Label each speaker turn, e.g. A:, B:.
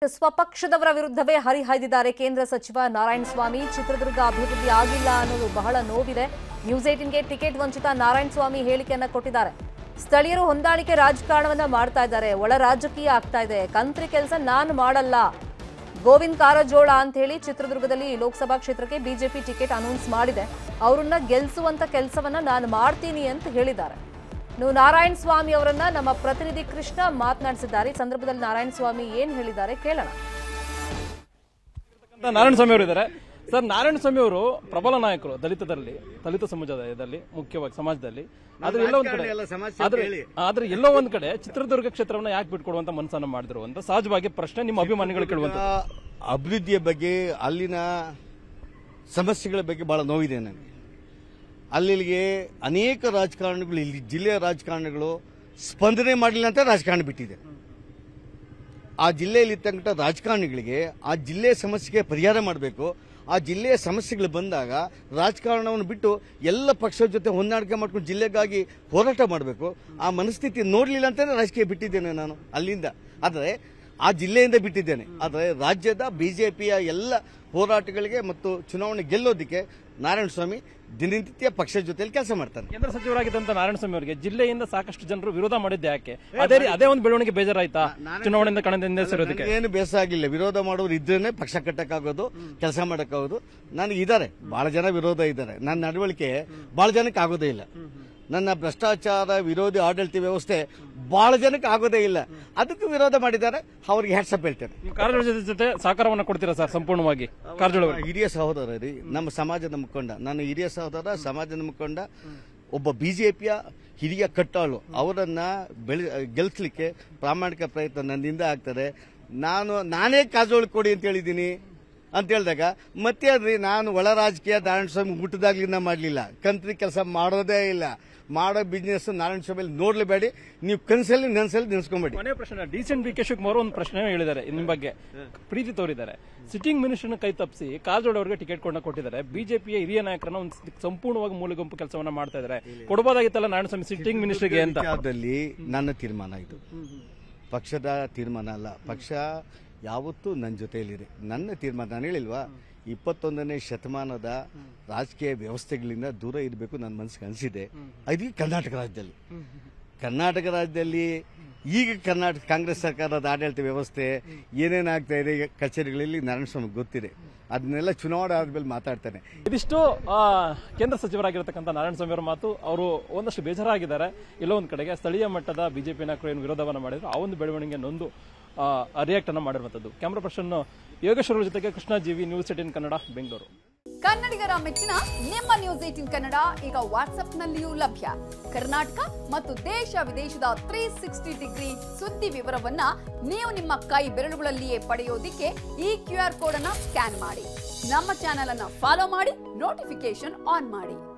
A: ಸ್ವಪಕ್ಷದವರ ವಿರುದ್ಧವೇ ಹರಿಹಾಯ್ದಿದ್ದಾರೆ ಕೇಂದ್ರ ಸಚಿವ ನಾರಾಯಣ ಸ್ವಾಮಿ ಚಿತ್ರದುರ್ಗ ಅಭಿವೃದ್ಧಿ ಆಗಿಲ್ಲ ಅನ್ನೋದು ಬಹಳ ನೋವಿದೆ ನ್ಯೂಸ್ ಏಟಿನ್ಗೆ ಟಿಕೆಟ್ ವಂಚಿತ ನಾರಾಯಣ ಸ್ವಾಮಿ ಹೇಳಿಕೆಯನ್ನ ಕೊಟ್ಟಿದ್ದಾರೆ ಸ್ಥಳೀಯರು ಹೊಂದಾಣಿಕೆ ರಾಜಕಾರಣವನ್ನ ಮಾಡ್ತಾ ಇದ್ದಾರೆ ಒಳ ರಾಜಕೀಯ ಆಗ್ತಾ ಇದೆ ಕಂತ್ರಿ ಕೆಲಸ ನಾನು ಮಾಡಲ್ಲ ಗೋವಿಂದ್ ಕಾರಜೋಳ ಅಂತ ಹೇಳಿ ಚಿತ್ರದುರ್ಗದಲ್ಲಿ ಲೋಕಸಭಾ ಕ್ಷೇತ್ರಕ್ಕೆ ಬಿಜೆಪಿ ಟಿಕೆಟ್ ಅನೌನ್ಸ್ ಮಾಡಿದೆ ಅವರನ್ನ ಗೆಲ್ಲಿಸುವಂತ ಕೆಲಸವನ್ನ ನಾನು ಮಾಡ್ತೀನಿ ಅಂತ ಹೇಳಿದ್ದಾರೆ ನೀವು ನಾರಾಯಣ ಸ್ವಾಮಿ ಅವರನ್ನ ನಮ್ಮ ಪ್ರತಿನಿಧಿ ಕೃಷ್ಣ ಮಾತನಾಡಿಸಿದ್ದಾರೆ ಈ ಸಂದರ್ಭದಲ್ಲಿ ನಾರಾಯಣ ಸ್ವಾಮಿ ಏನ್ ಹೇಳಿದ್ದಾರೆ ಕೇಳೋಣ
B: ಅಂತ ನಾರಾಯಣ ಸ್ವಾಮಿ ಅವರು ಇದ್ದಾರೆ ಸರ್ ನಾರಾಯಣ ಸ್ವಾಮಿ ಅವರು ಪ್ರಬಲ ನಾಯಕರು ದಲಿತದಲ್ಲಿ ದಲಿತ ಸಮುದಾಯದಲ್ಲಿ ಮುಖ್ಯವಾಗಿ ಸಮಾಜದಲ್ಲಿ ಆದ್ರೆ ಎಲ್ಲೋ ಒಂದ್ ಕಡೆ
C: ರಾಜಕಾರಣ ಎಲ್ಲ ಸಮಸ್ಯೆ
B: ಆದ್ರೆ
C: ಹೇಳಿ.
B: ಆದ್ರೆ ಎಲ್ಲೋ ಒಂದ್ ಕಡೆ ಚಿತ್ರದುರ್ಗ ಕ್ಷೇತ್ರವನ್ನ ಯಾಕೆ ಬಿಟ್ಕೊಡುವಂತ ಮನಸ್ಸನ್ನ ಮಾಡಿದ್ರು ಅಂತ ಸಹಜವಾಗಿ ಪ್ರಶ್ನೆ ನಿಮ್ಮ ಅಭಿಮಾನಿಗಳು ಕೇಳುವಂತ
C: ಅಭಿವೃದ್ಧಿಯ ಬಗ್ಗೆ ಅಲ್ಲಿನ ಸಮಸ್ಯೆಗಳ ಬಗ್ಗೆ ಬಹಳ ನೋವಿದೆ ನನಗೆ ಅಲ್ಲಿಗೆ ಅನೇಕ ರಾಜಕಾರಣಿಗಳು ಇಲ್ಲಿ ಜಿಲ್ಲೆಯ ರಾಜಕಾರಣಿಗಳು ಸ್ಪಂದನೆ ಮಾಡಲಿಲ್ಲ ಅಂತ ರಾಜಕಾರಣ ಬಿಟ್ಟಿದೆ ಆ ಜಿಲ್ಲೆಯಲ್ಲಿರ್ತಕ್ಕಂಥ ರಾಜಕಾರಣಿಗಳಿಗೆ ಆ ಜಿಲ್ಲೆಯ ಸಮಸ್ಯೆಗೆ ಪರಿಹಾರ ಮಾಡಬೇಕು ಆ ಜಿಲ್ಲೆಯ ಸಮಸ್ಯೆಗಳು ಬಂದಾಗ ರಾಜಕಾರಣವನ್ನು ಬಿಟ್ಟು ಎಲ್ಲ ಪಕ್ಷದ ಜೊತೆ ಹೊಂದಾಣಿಕೆ ಮಾಡ್ಕೊಂಡು ಜಿಲ್ಲೆಗಾಗಿ ಹೋರಾಟ ಮಾಡಬೇಕು ಆ ಮನಸ್ಥಿತಿ ನೋಡಲಿಲ್ಲ ಅಂತಾನೆ ರಾಜಕೀಯ ಬಿಟ್ಟಿದ್ದೇನೆ ನಾನು ಅಲ್ಲಿಂದ ಆದರೆ ಆ ಜಿಲ್ಲೆಯಿಂದ ಬಿಟ್ಟಿದ್ದೇನೆ ಆದರೆ ರಾಜ್ಯದ ಬಿಜೆಪಿಯ ಎಲ್ಲ ಹೋರಾಟಗಳಿಗೆ ಮತ್ತು ಚುನಾವಣೆ ಗೆಲ್ಲೋದಕ್ಕೆ ನಾರಾಯಣ ಸ್ವಾಮಿ ದಿನನಿತ್ಯ ಪಕ್ಷದ ಜೊತೆಯಲ್ಲಿ ಕೆಲಸ ಮಾಡ್ತಾನೆ
B: ಕೇಂದ್ರ ಸಚಿವರಾಗಿದ್ದಂತ ನಾರಾಯಣ ಸ್ವಾಮಿ ಅವರಿಗೆ ಜಿಲ್ಲೆಯಿಂದ ಸಾಕಷ್ಟು ಜನರು ವಿರೋಧ ಮಾಡಿದ್ದೆ ಯಾಕೆ ಅದೇ ರೀ- ಅದೇ ಒಂದು ಬೆಳವಣಿಗೆ ಬೇಜಾರಾಯ್ತಾ ಚುನಾವಣೆಯಿಂದ ಕಣದಿಂದ ಸೇರೋದಕ್ಕೆ
C: ಏನು ಬೇಸರ ಆಗಿಲ್ಲ ವಿರೋಧ ಮಾಡೋರು ಇದ್ರೇನೆ ಪಕ್ಷ ಕಟ್ಟಕ್ಕಾಗೋದು ಕೆಲಸ ಮಾಡಕ್ಕಾಗೋದು ನನಗೆ ಇದ್ದಾರೆ ಬಹಳ ಜನ ವಿರೋಧ ಇದ್ದಾರೆ ನನ್ನ ನಡವಳಿಕೆ ಬಹಳ ಜನಕ್ಕೆ ಆಗೋದೇ ಇಲ್ಲ ನನ್ನ ಭ್ರಷ್ಟಾಚಾರ ವಿರೋಧಿ ಆಡಳಿತ ವ್ಯವಸ್ಥೆ ಬಹಳ ಜನಕ್ಕೆ ಆಗೋದೇ ಇಲ್ಲ ಅದಕ್ಕೆ ವಿರೋಧ ಮಾಡಿದ್ದಾರೆ ಅವ್ರಿಗೆ ಹ್ಯಾಟ್ಸಪ್ ಹೇಳ್ತೇನೆ
B: ನೀವು ಕಾರಜೋಳ ಜೊತೆ ಜೊತೆ ಸಹಕಾರವನ್ನ ಕೊಡ್ತೀರಾ ಸರ್ ಸಂಪೂರ್ಣವಾಗಿ ಕಾರಜೋಳ ಅವರಿಗೆ
C: ಹಿರಿಯ ಸಹೋದರ ರೀ ನಮ್ಮ ಸಮಾಜದ ಮುಖಂಡ ನನ್ನ ಹಿರಿಯ ಸಹೋದರ ಸಮಾಜದ ಮುಖಂಡ ಒಬ್ಬ ಬಿಜೆಪಿಯ ಹಿರಿಯ ಕಟ್ಟಾಳು ಅವರನ್ನ ಬೆಳೆ ಗೆಲ್ಲಿಸ್ಲಿಕ್ಕೆ ಪ್ರಾಮಾಣಿಕ ಪ್ರಯತ್ನ ನನ್ನಿಂದ ಆಗ್ತದೆ ನಾನು ನಾನೇ ಕಾಜೋಳು ಕೊಡಿ ಅಂತ ಹೇಳಿದ್ದೀನಿ ಅಂತ ಹೇಳಿದಾಗ ಮತ್ತೆ ಅದ್ರಿ ನಾನು ಒಳ ರಾಜಕೀಯ ನಾರಾಯಣ ಸ್ವಾಮಿ ಹುಟ್ಟದಾಗ್ಲಿಂದ ಮಾಡಲಿಲ್ಲ ಕಂತ್ರಿ ಕೆಲಸ ಮಾಡೋದೇ ಇಲ್ಲ ಮಾಡೋ ಬಿಸ್ನೆಸ್ ನಾರಾಯಣ ಸ್ವಾಮಿ ನೋಡ್ಲೇಬೇಡಿ ನೀವು ಕನಸಲ್ಲಿ ನೆನಸಲ್ಲಿ ನೆನೆಸ್ಕೊಂಬೇಡಿ
B: ಕೊನೆ ಪ್ರಶ್ನೆ ಡಿಸಿಎಂ ಡಿ ಕೆ ಶಿವಕುಮಾರ್ ಒಂದು ಪ್ರಶ್ನೆ ಹೇಳಿದ್ದಾರೆ ನಿಮ್ಮ ಬಗ್ಗೆ ಪ್ರೀತಿ ತೋರಿದ್ದಾರೆ ಸಿಟ್ಟಿಂಗ್ ಮಿನಿಸ್ಟರ್ನ ಕೈ ತಪ್ಪಿಸಿ ಕಾರಜೋಳ ಅವರಿಗೆ ಟಿಕೆಟ್ ಕೊಂಡ ಕೊಟ್ಟಿದ್ದಾರೆ ಬಿಜೆಪಿಯ ಹಿರಿಯ ನಾಯಕರನ್ನ ಒಂದು ಸಂಪೂರ್ಣವಾಗಿ ಮೂಲೆ ಗುಂಪು ಕೆಲಸವನ್ನ ಮಾಡ್ತಾ ಇದ್ದಾರೆ ಕೊಡಬಹುದಾಗಿತ್ತಲ್ಲ ನಾರಾಯಣಸ್ವಾಮಿ ಸಿಟ್ಟಿಂಗ್ ಮಿನಿಸ್ಟರ್ಗೆ ಅಂತ
C: ವಿಚಾರದಲ್ಲಿ ನನ್ನ ತೀರ್ಮಾನ ಇದು ಪಕ್ಷದ ತೀರ್ಮಾನ ಅಲ್ಲ ಪಕ್ಷ ಯಾವತ್ತೂ ನನ್ನ ಜೊತೆಯಲ್ಲಿದೆ ನನ್ನ ತೀರ್ಮಾನ ನಾನು ಹೇಳಿಲ್ವಾ ಇಪ್ಪತ್ತೊಂದನೇ ಶತಮಾನದ ರಾಜಕೀಯ ವ್ಯವಸ್ಥೆಗಳಿಂದ ದೂರ ಇರಬೇಕು ನನ್ನ ಮನಸ್ಸಿಗೆ ಅನಿಸಿದೆ ಅದು ಕರ್ನಾಟಕ ರಾಜ್ಯದಲ್ಲಿ ಕರ್ನಾಟಕ ರಾಜ್ಯದಲ್ಲಿ ಈಗ ಕರ್ನಾಟಕ ಕಾಂಗ್ರೆಸ್ ಸರ್ಕಾರದ ಆಡಳಿತ ವ್ಯವಸ್ಥೆ ಏನೇನಾಗ್ತಾ ಇದೆ ಈಗ ಕಚೇರಿಗಳಲ್ಲಿ ನಾರಾಯಣಸ್ವಾಮಿ ಗೊತ್ತಿದೆ ಅದನ್ನೆಲ್ಲ ಚುನಾವಣೆ ಆದ್ಮೇಲೆ ಮಾತಾಡ್ತಾನೆ
B: ಇದಿಷ್ಟು ಆ, ಕೇಂದ್ರ ಸಚಿವರಾಗಿರತಕ್ಕಂಥ ನಾರಾಯಣಸ್ವಾಮಿ ಅವರ ಮಾತು ಅವರು ಒಂದಷ್ಟು ಬೇಜಾರಾಗಿದ್ದಾರೆ ಎಲ್ಲೋ ಒಂದ್ ಕಡೆಗೆ ಸ್ಥಳೀಯ ಮಟ್ಟದ ಬಿಜೆಪಿ ನಾಯಕರು ಏನು ವಿರೋಧವನ್ನ ಮಾಡಿದ್ರು ಆ ಒಂದು ಬೆಳವಣಿಗೆ ನೊಂದು ರಿಯಾಕ್ಟ್ ಅನ್ನ ಮಾಡಿರುವಂತದ್ದು ಕ್ಯಾಮ್ರಾ ಪರ್ಸನ್ ಯೋಗೇಶ್ವರ ಜೊತೆಗೆ Krishna GV news eighteen Kannada Bengaluru
D: ಕನ್ನಡಿಗರ ಮೆಚ್ಚಿನ ನಿಮ್ಮ ನ್ಯೂಸ್ ಏಟಿನ್ ಕನ್ನಡ ಈಗ ವಾಟ್ಸ್ಆಪ್ನಲ್ಲಿಯೂ ಲಭ್ಯ ಕರ್ನಾಟಕ ಮತ್ತು ದೇಶ ವಿದೇಶದ ತ್ರೀ ಸಿಕ್ಸ್ಟಿ ಡಿಗ್ರಿ ಸುದ್ದಿ ವಿವರವನ್ನ ನೀವು ನಿಮ್ಮ ಕೈ ಬೆರಳುಗಳಲ್ಲಿಯೇ ಪಡೆಯೋದಿಕ್ಕೆ ಈ ಕ್ಯೂ ಆರ್ ಕೋಡ್ ಅನ್ನ ಸ್ಕ್ಯಾನ್ ಮಾಡಿ ನಮ್ಮ ಚಾನೆಲ್ ಅನ್ನ ಫಾಲೋ ಮಾಡಿ ನೋಟಿಫಿಕೇಶನ್ ಆನ್ ಮಾಡಿ